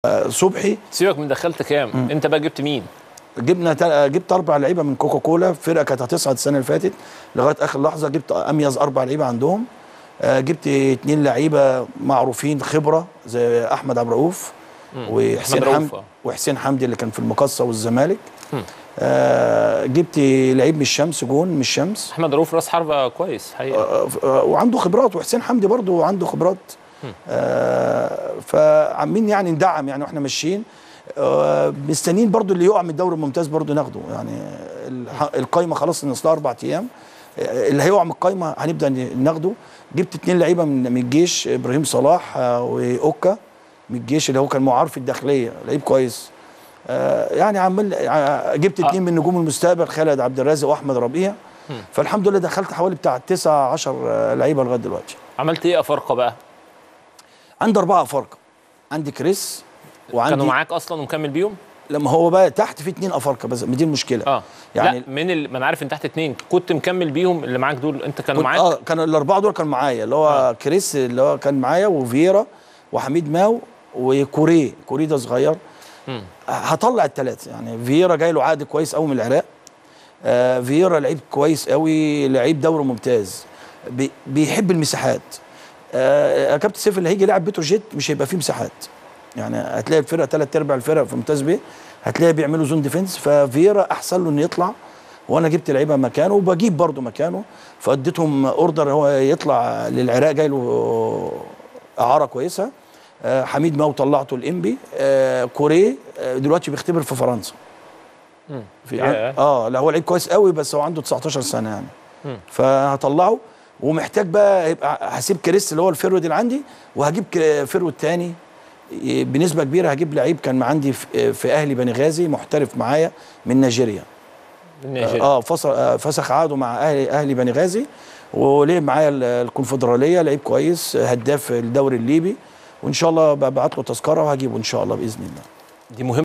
صبحي سيبك من دخلت كام انت بقى جبت مين جبنا تل- جبت اربع لعيبه من كوكا كولا فرقه كانت هتصعد السنه اللي فاتت لغايه اخر لحظه جبت اميز اربع لعيبه عندهم آه، جبت اتنين لعيبه معروفين خبره زي احمد عبد الرؤوف وحسين أحمد رؤوف، حمدي آه. وحسين حمدي اللي كان في المقصه والزمالك آه جبت لعيب من الشمس جون من الشمس احمد رؤوف راس حربه كويس حقيقه آه، آه، وعنده خبرات وحسين حمدي برضه عنده خبرات آه فعمالين يعني ندعم يعني واحنا ماشيين آه مستنيين برضه اللي يقع من الدوري الممتاز برضه ناخده يعني الح- القايمه خلاص ناقص اربع ايام آه، اللي هيقع من القايمه هنبدا ن- ناخده جبت اتنين لعيبه من من الجيش ابراهيم صلاح آه، واوكا من الجيش اللي هو كان معار في الداخليه لعيب كويس آه، يعني عمال ع- جبت اتنين من نجوم المستقبل خالد عبد الرازق واحمد ربيع فالحمد لله دخلت حوالي بتاع 9 10 لعيبه لغايه دلوقتي عملت ايه افارقه بقى عندي اربعه افارقه عندي كريس وعندي كانوا معاك اصلا ومكمل بيهم لما هو بقى تحت في اتنين افارقه بس دي المشكله اه يعني يعني لا من ال... ما انا عارف ان تحت اتنين كنت مكمل بيهم اللي معاك دول انت كانوا كنت معاك اه كانوا الاربعه دول كانوا معايا اللي هو آه. كريس اللي هو كان معايا وفييرا وحميد ماو وكوري كوري ده صغير مم. هطلع الثلاثه يعني فييرا جاي له عقد كويس قوي من العراق آه فييرا لعيب كويس قوي لعيب دوري ممتاز بي بيحب المساحات آه كابتن سيف اللي هيجي يلعب بتروجيت مش هيبقى فيه مساحات يعني هتلاقي الفرقه ثلاث ارباع الفرق في ممتاز بيه هتلاقي بيعملوا زون ديفنس ففييرا احسن له انه يطلع وانا جبت لعيبه مكانه وبجيب برضه مكانه فاديتهم اوردر هو يطلع للعراق جاي له اعاره كويسه آه حميد ماو طلعته الانبي آه كوري آه دلوقتي بيختبر في فرنسا مم. في ياه. اه لا هو لعيب كويس قوي بس هو عنده 19 سنه يعني فهطلعه ومحتاج بقى يبقى هسيب كريس اللي هو الفيرود اللي عندي وهجيب ك- فيرود تاني ي- بنسبه كبيره هجيب لعيب كان عندي في في اهلي بني غازي محترف معايا من نيجيريا من نيجيريا اه فصل آه، فسخ عقده مع اهلي اهلي بني غازي ولعب معايا ال- الكونفدراليه لعيب كويس هداف الدوري الليبي وان شاء الله ببعت له تذكره وهجيبه ان شاء الله باذن الله دي مهمه